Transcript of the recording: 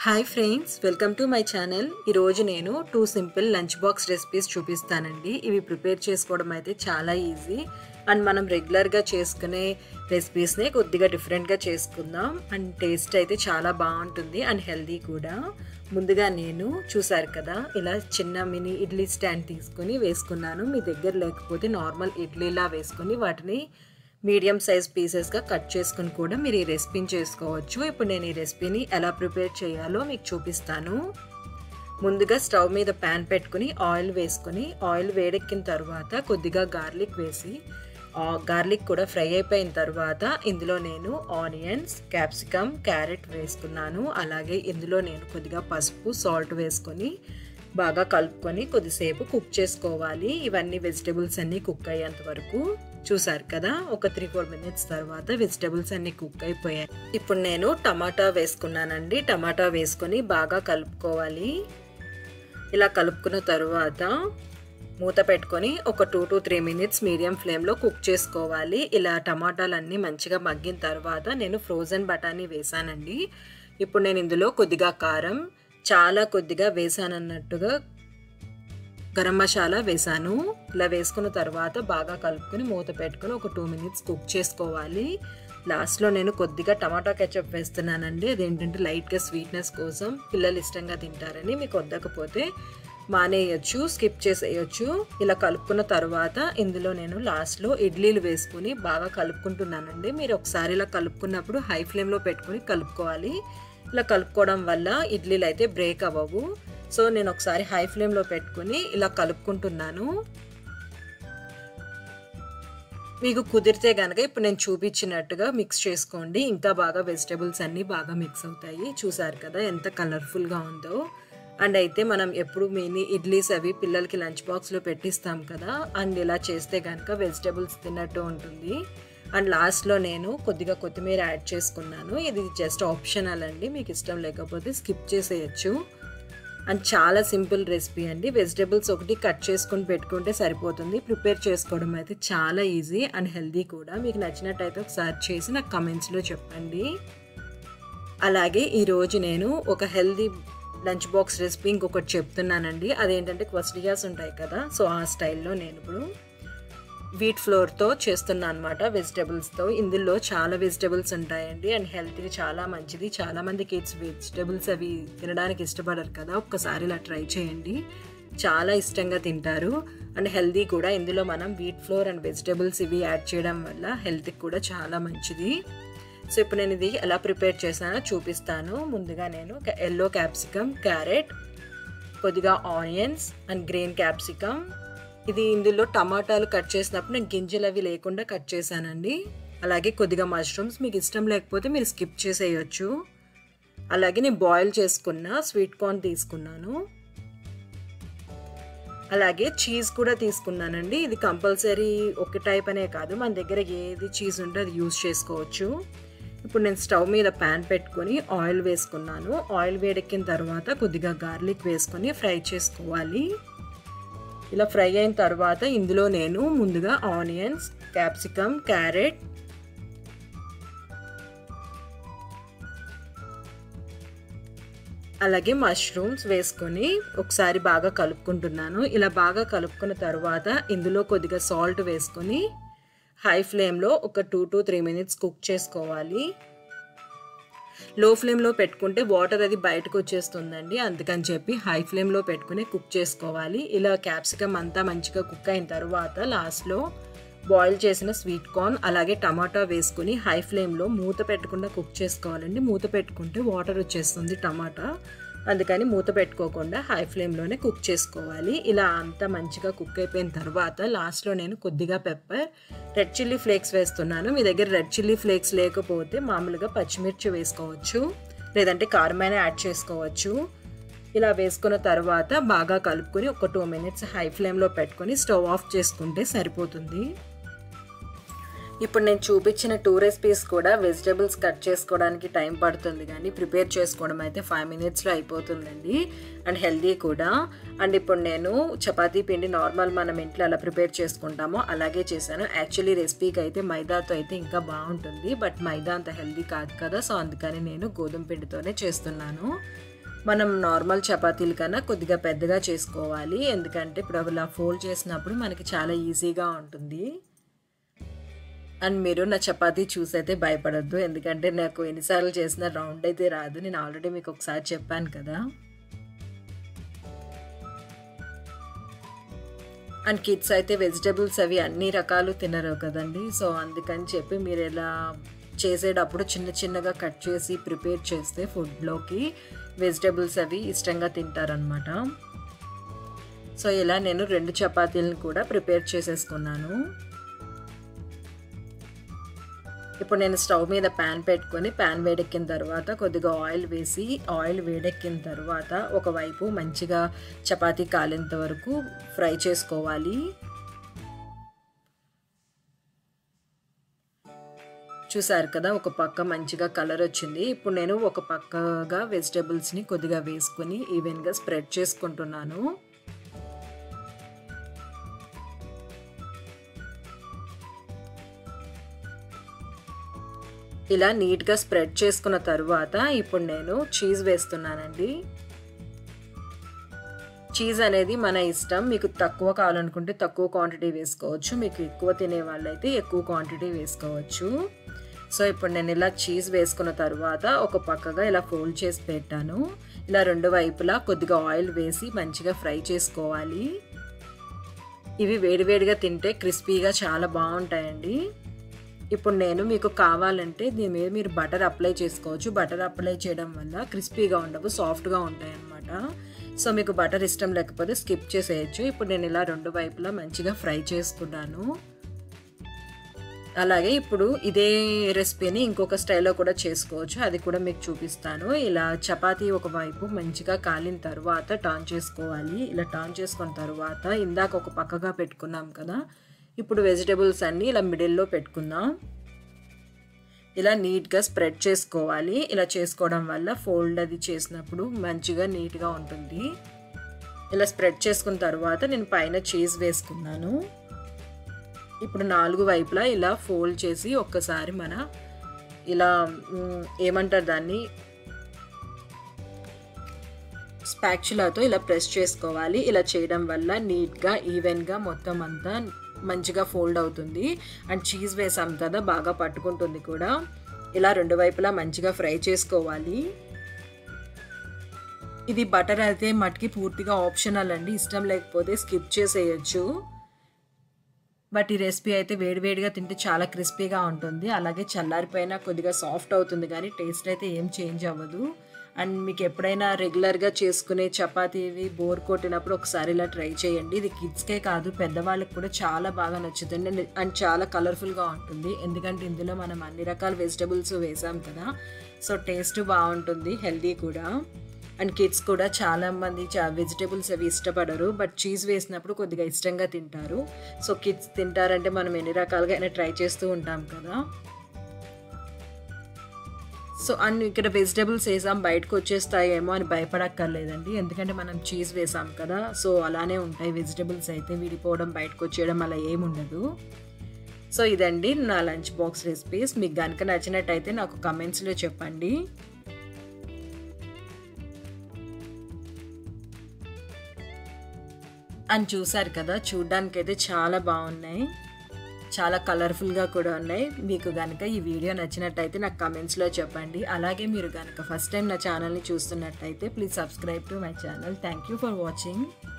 hi friends welcome to my channel ఈరోజు నేను two simple lunch box recipes చూపిస్తానండి ఇవి ప్రిపేర్ చేసుకోవడం అయితే చాలా ఈజీ అండ్ మనం రెగ్యులర్గా చేసుకునే రెసిపీస్నే కొద్దిగా డిఫరెంట్గా చేసుకుందాం అండ్ టేస్ట్ అయితే చాలా బాగుంటుంది అండ్ హెల్దీ కూడా ముందుగా నేను చూసారు కదా ఇలా చిన్న మినీ ఇడ్లీ స్టాండ్ తీసుకొని వేసుకున్నాను మీ దగ్గర లేకపోతే నార్మల్ ఇడ్లీలా వేసుకొని వాటిని మీడియం సైజ్ పీసెస్గా కట్ చేసుకుని కూడా మీరు ఈ రెసిపీని చేసుకోవచ్చు ఇప్పుడు నేను ఈ రెసిపీని ఎలా ప్రిపేర్ చేయాలో మీకు చూపిస్తాను ముందుగా స్టవ్ మీద ప్యాన్ పెట్టుకుని ఆయిల్ వేసుకొని ఆయిల్ వేడెక్కిన తర్వాత కొద్దిగా గార్లిక్ వేసి గార్లిక్ కూడా ఫ్రై అయిపోయిన తర్వాత ఇందులో నేను ఆనియన్స్ క్యాప్సికమ్ క్యారెట్ వేసుకున్నాను అలాగే ఇందులో నేను కొద్దిగా పసుపు సాల్ట్ వేసుకొని బాగా కలుపుకొని కొద్దిసేపు కుక్ చేసుకోవాలి ఇవన్నీ వెజిటేబుల్స్ అన్నీ కుక్ అయ్యేంత వరకు చూసారు కదా ఒక త్రీ ఫోర్ మినిట్స్ తర్వాత వెజిటేబుల్స్ అన్నీ కుక్ అయిపోయాయి ఇప్పుడు నేను టమాటా వేసుకున్నానండి టమాటా వేసుకొని బాగా కలుపుకోవాలి ఇలా కలుపుకున్న తర్వాత మూత పెట్టుకొని ఒక two to three minutes medium ఫ్లేమ్లో కుక్ చేసుకోవాలి ఇలా టమాటాలన్నీ మంచిగా మగ్గిన తర్వాత నేను ఫ్రోజన్ బఠానీ వేసానండి ఇప్పుడు నేను ఇందులో కొద్దిగా కారం చాలా కొద్దిగా వేసానన్నట్టుగా గరం మసాలా వేసాను ఇలా వేసుకున్న తర్వాత బాగా కలుపుకొని మూత పెట్టుకొని ఒక టూ మినిట్స్ కుక్ చేసుకోవాలి లాస్ట్లో నేను కొద్దిగా టమాటా కెచప్ వేస్తున్నానండి అదేంటంటే లైట్గా స్వీట్నెస్ కోసం పిల్లలు ఇష్టంగా తింటారని మీకు వద్దకపోతే మానేయచ్చు స్కిప్ చేసేయచ్చు ఇలా కలుపుకున్న తర్వాత ఇందులో నేను లాస్ట్లో ఇడ్లీలు వేసుకుని బాగా కలుపుకుంటున్నానండి మీరు ఒకసారి ఇలా కలుపుకున్నప్పుడు హై ఫ్లేమ్లో పెట్టుకుని కలుపుకోవాలి ఇలా కలుపుకోవడం వల్ల ఇడ్లీలు అయితే బ్రేక్ అవ్వవు సో నేను ఒకసారి హై ఫ్లేమ్లో పెట్టుకుని ఇలా కలుపుకుంటున్నాను మీకు కుదిరితే కనుక ఇప్పుడు నేను చూపించినట్టుగా మిక్స్ చేసుకోండి ఇంకా బాగా వెజిటేబుల్స్ అన్నీ బాగా మిక్స్ అవుతాయి చూసారు కదా ఎంత కలర్ఫుల్గా ఉందో అండ్ అయితే మనం ఎప్పుడు మినీ ఇడ్లీస్ అవి పిల్లలకి లంచ్ బాక్స్లో పెట్టిస్తాం కదా అండ్ ఇలా చేస్తే కనుక వెజిటేబుల్స్ తిన్నట్టు ఉంటుంది అండ్ లాస్ట్లో నేను కొద్దిగా కొత్తిమీర యాడ్ చేసుకున్నాను ఇది జస్ట్ ఆప్షనల్ అండి మీకు ఇష్టం లేకపోతే స్కిప్ చేసేయచ్చు అండ్ చాలా సింపుల్ రెసిపీ అండి వెజిటేబుల్స్ ఒకటి కట్ చేసుకొని పెట్టుకుంటే సరిపోతుంది ప్రిపేర్ చేసుకోవడం అయితే చాలా ఈజీ అండ్ హెల్దీ కూడా మీకు నచ్చినట్టయితే ఒకసారి చేసి నాకు కమెంట్స్లో చెప్పండి అలాగే ఈరోజు నేను ఒక హెల్దీ లంచ్ బాక్స్ రెసిపీ ఇంకొకటి చెప్తున్నానండి అదేంటంటే క్వస్టియాస్ ఉంటాయి కదా సో ఆ స్టైల్లో నేను ఇప్పుడు వీట్ ఫ్లోర్తో చేస్తున్నా అనమాట వెజిటేబుల్స్తో ఇందులో చాలా వెజిటేబుల్స్ ఉంటాయండి అండ్ హెల్త్కి చాలా మంచిది చాలామంది కిడ్స్ వెజిటేబుల్స్ అవి తినడానికి ఇష్టపడరు కదా ఒక్కసారి ఇలా ట్రై చేయండి చాలా ఇష్టంగా తింటారు అండ్ హెల్తీ కూడా ఇందులో మనం వీట్ ఫ్లోర్ అండ్ వెజిటేబుల్స్ ఇవి యాడ్ చేయడం వల్ల హెల్త్కి కూడా చాలా మంచిది సో ఇప్పుడు నేను ఇది ఎలా ప్రిపేర్ చేశానో చూపిస్తాను ముందుగా నేను ఎల్లో క్యాప్సికమ్ క్యారెట్ కొద్దిగా ఆనియన్స్ అండ్ గ్రీన్ క్యాప్సికమ్ ఇది ఇందులో టమాటాలు కట్ చేసినప్పుడు నేను గింజలు అవి లేకుండా కట్ చేశానండి అలాగే కొద్దిగా మష్రూమ్స్ మీకు ఇష్టం లేకపోతే మీరు స్కిప్ చేసేయచ్చు అలాగే నేను బాయిల్ చేసుకున్న స్వీట్ కార్న్ తీసుకున్నాను అలాగే చీజ్ కూడా తీసుకున్నానండి ఇది కంపల్సరీ ఒక టైప్ అనే కాదు మన దగ్గర ఏది చీజ్ ఉంటే అది యూజ్ చేసుకోవచ్చు ఇప్పుడు నేను స్టవ్ మీద ప్యాన్ పెట్టుకొని ఆయిల్ వేసుకున్నాను ఆయిల్ వేడెక్కిన తర్వాత కొద్దిగా గార్లిక్ వేసుకొని ఫ్రై చేసుకోవాలి ఇలా ఫ్రై అయిన తర్వాత ఇందులో నేను ముందుగా ఆనియన్స్ క్యాప్సికమ్ క్యారెట్ అలాగే మష్రూమ్స్ వేసుకొని ఒకసారి బాగా కలుపుకుంటున్నాను ఇలా బాగా కలుపుకున్న తర్వాత ఇందులో కొద్దిగా సాల్ట్ వేసుకొని హై ఫ్లేమ్లో ఒక two to three minutes cook చేసుకోవాలి లో ఫ్లేమ్లో పెట్టుకుంటే వాటర్ అది బయటకు వచ్చేస్తుందండి అందుకని చెప్పి హై ఫ్లేమ్లో పెట్టుకుని కుక్ చేసుకోవాలి ఇలా క్యాప్సికమ్ అంతా మంచిగా కుక్ అయిన తర్వాత లాస్ట్లో బాయిల్ చేసిన స్వీట్ కార్న్ అలాగే టమాటా వేసుకుని హై ఫ్లేమ్లో మూత పెట్టకుండా కుక్ చేసుకోవాలండి మూత పెట్టుకుంటే వాటర్ వచ్చేస్తుంది టమాటా అందుకని మూత పెట్టుకోకుండా హై ఫ్లేమ్లోనే కుక్ చేసుకోవాలి ఇలా అంతా మంచిగా కుక్ అయిపోయిన తర్వాత లాస్ట్లో నేను కొద్దిగా పెప్పర్ రెడ్ చిల్లీ ఫ్లేక్స్ వేస్తున్నాను మీ దగ్గర రెడ్ చిల్లీ ఫ్లేక్స్ లేకపోతే మామూలుగా పచ్చిమిర్చి వేసుకోవచ్చు లేదంటే కారమైన యాడ్ చేసుకోవచ్చు ఇలా వేసుకున్న తర్వాత బాగా కలుపుకొని ఒక టూ మినిట్స్ హై ఫ్లేమ్లో పెట్టుకొని స్టవ్ ఆఫ్ చేసుకుంటే సరిపోతుంది ఇప్పుడు నేను చూపించిన టూ రెసిపీస్ కూడా వెజిటేబుల్స్ కట్ చేసుకోవడానికి టైం పడుతుంది కానీ ప్రిపేర్ చేసుకోవడం అయితే ఫైవ్ మినిట్స్లో అయిపోతుందండి అండ్ హెల్దీ కూడా అండ్ ఇప్పుడు నేను చపాతీ పిండి నార్మల్ మనం ఇంట్లో అలా ప్రిపేర్ చేసుకుంటామో అలాగే చేశాను యాక్చువల్లీ రెసిపీకి అయితే మైదాతో అయితే ఇంకా బాగుంటుంది బట్ మైదా అంత హెల్దీ కాదు కదా సో అందుకని నేను గోధుమ పిండితోనే చేస్తున్నాను మనం నార్మల్ చపాతీల కన్నా కొద్దిగా పెద్దగా చేసుకోవాలి ఎందుకంటే ఇప్పుడు అలా ఫోల్డ్ చేసినప్పుడు మనకి చాలా ఈజీగా ఉంటుంది అండ్ మీరు నా చపాతీ చూసైతే భయపడద్దు ఎందుకంటే నాకు ఎన్నిసార్లు చేసిన రౌండ్ అయితే రాదు నేను ఆల్రెడీ మీకు ఒకసారి చెప్పాను కదా అండ్ కిడ్స్ అయితే వెజిటబుల్స్ అవి అన్ని రకాలు తినరు కదండి సో అందుకని చెప్పి మీరు ఇలా చేసేటప్పుడు చిన్న చిన్నగా కట్ చేసి ప్రిపేర్ చేస్తే ఫుడ్లోకి వెజిటబుల్స్ అవి ఇష్టంగా తింటారనమాట సో ఇలా నేను రెండు చపాతీలను కూడా ప్రిపేర్ చేసేసుకున్నాను ఇప్పుడు నేను స్టవ్ మీద ప్యాన్ పెట్టుకొని ప్యాన్ వేడెక్కిన తర్వాత కొద్దిగా ఆయిల్ వేసి ఆయిల్ వేడెక్కిన తర్వాత ఒకవైపు మంచిగా చపాతీ కాలేంత వరకు ఫ్రై చేసుకోవాలి చూసారు కదా ఒక పక్క మంచిగా కలర్ వచ్చింది ఇప్పుడు నేను ఒక పక్కగా వెజిటేబుల్స్ని కొద్దిగా వేసుకొని ఈవెన్గా స్ప్రెడ్ చేసుకుంటున్నాను ఇలా నీట్గా స్ప్రెడ్ చేసుకున్న తర్వాత ఇప్పుడు నేను చీజ్ వేస్తున్నానండి చీజ్ అనేది మన ఇష్టం మీకు తక్కువ కావాలనుకుంటే తక్కువ క్వాంటిటీ వేసుకోవచ్చు మీకు ఎక్కువ తినే వాళ్ళైతే ఎక్కువ క్వాంటిటీ వేసుకోవచ్చు సో ఇప్పుడు నేను ఇలా చీజ్ వేసుకున్న తర్వాత ఒక పక్కగా ఇలా ఫోల్డ్ చేసి పెట్టాను ఇలా రెండు వైపులా కొద్దిగా ఆయిల్ వేసి మంచిగా ఫ్రై చేసుకోవాలి ఇవి వేడివేడిగా తింటే క్రిస్పీగా చాలా బాగుంటాయండి ఇప్పుడు నేను మీకు కావాలంటే దీని మీద మీరు బటర్ అప్లై చేసుకోవచ్చు బటర్ అప్లై చేయడం వల్ల క్రిస్పీగా ఉండవు సాఫ్ట్గా ఉంటాయి అన్నమాట సో మీకు బటర్ ఇష్టం లేకపోతే స్కిప్ చేసేయచ్చు ఇప్పుడు నేను ఇలా రెండు వైపులా మంచిగా ఫ్రై చేసుకున్నాను అలాగే ఇప్పుడు ఇదే రెసిపీని ఇంకొక స్టైల్లో కూడా చేసుకోవచ్చు అది కూడా మీకు చూపిస్తాను ఇలా చపాతీ ఒకవైపు మంచిగా కాలిన తర్వాత టర్న్ చేసుకోవాలి ఇలా టర్న్ చేసుకున్న తర్వాత ఇందాక ఒక పక్కగా పెట్టుకున్నాం కదా ఇప్పుడు వెజిటేబుల్స్ అన్నీ ఇలా మిడిల్లో పెట్టుకుందాం ఇలా నీట్గా స్ప్రెడ్ చేసుకోవాలి ఇలా చేసుకోవడం వల్ల ఫోల్డ్ అది చేసినప్పుడు మంచిగా నీట్గా ఉంటుంది ఇలా స్ప్రెడ్ చేసుకున్న తర్వాత నేను పైన చీజ్ వేసుకున్నాను ఇప్పుడు నాలుగు వైపులా ఇలా ఫోల్డ్ చేసి ఒక్కసారి మన ఇలా ఏమంటారు దాన్ని స్పాక్చులాతో ఇలా ప్రెస్ చేసుకోవాలి ఇలా చేయడం వల్ల నీట్గా ఈవెన్గా మొత్తం అంతా మంచిగా ఫోల్డ్ అవుతుంది అండ్ చీజ్ వేసాం కదా బాగా పట్టుకుంటుంది కూడా ఇలా రెండు వైపులా మంచిగా ఫ్రై చేసుకోవాలి ఇది బటర్ అయితే మటుకి పూర్తిగా ఆప్షనల్ అండి ఇష్టం లేకపోతే స్కిప్ చేసేయచ్చు బట్ ఈ రెసిపీ అయితే వేడివేడిగా తింటే చాలా క్రిస్పీగా ఉంటుంది అలాగే చల్లారిపోయినా కొద్దిగా సాఫ్ట్ అవుతుంది కానీ టేస్ట్ అయితే ఏం చేంజ్ అవ్వదు అండ్ మీకు ఎప్పుడైనా రెగ్యులర్గా చేసుకునే చపాతీవి బోర్ కొట్టినప్పుడు ఒకసారి ఇలా ట్రై చేయండి ఇది కిడ్స్కే కాదు పెద్దవాళ్ళకి కూడా చాలా బాగా నచ్చుతుంది అండ్ చాలా కలర్ఫుల్గా ఉంటుంది ఎందుకంటే ఇందులో మనం అన్ని రకాల వెజిటబుల్స్ వేసాం కదా సో టేస్ట్ బాగుంటుంది హెల్దీ కూడా అండ్ కిడ్స్ కూడా చాలామంది చా వెజిటేబుల్స్ అవి ఇష్టపడరు బట్ చీజ్ వేసినప్పుడు కొద్దిగా ఇష్టంగా తింటారు సో కిడ్స్ తింటారంటే మనం ఎన్ని రకాలుగా అయినా ట్రై చేస్తూ ఉంటాం కదా సో అండ్ ఇక్కడ వెజిటేబుల్స్ వేసాం బయటకు వచ్చేస్తాయేమో అని భయపడక్కర్లేదండి ఎందుకంటే మనం చీజ్ వేసాం కదా సో అలానే ఉంటాయి వెజిటేబుల్స్ అయితే విడిపోవడం బయటకు వచ్చేయడం అలా ఏముండదు సో ఇదండి నా లంచ్ బాక్స్ రెసిపీస్ మీకు కనుక నచ్చినట్టయితే నాకు కమెంట్స్లో చెప్పండి అని చూసారు కదా చూడ్డానికి అయితే చాలా బాగున్నాయి చాలా కలర్ఫుల్గా కూడా ఉన్నాయి మీకు కనుక ఈ వీడియో నచ్చినట్టయితే నాకు కమెంట్స్లో చెప్పండి అలాగే మీరు కనుక ఫస్ట్ టైం నా ఛానల్ని చూస్తున్నట్టయితే please subscribe to my channel thank you for watching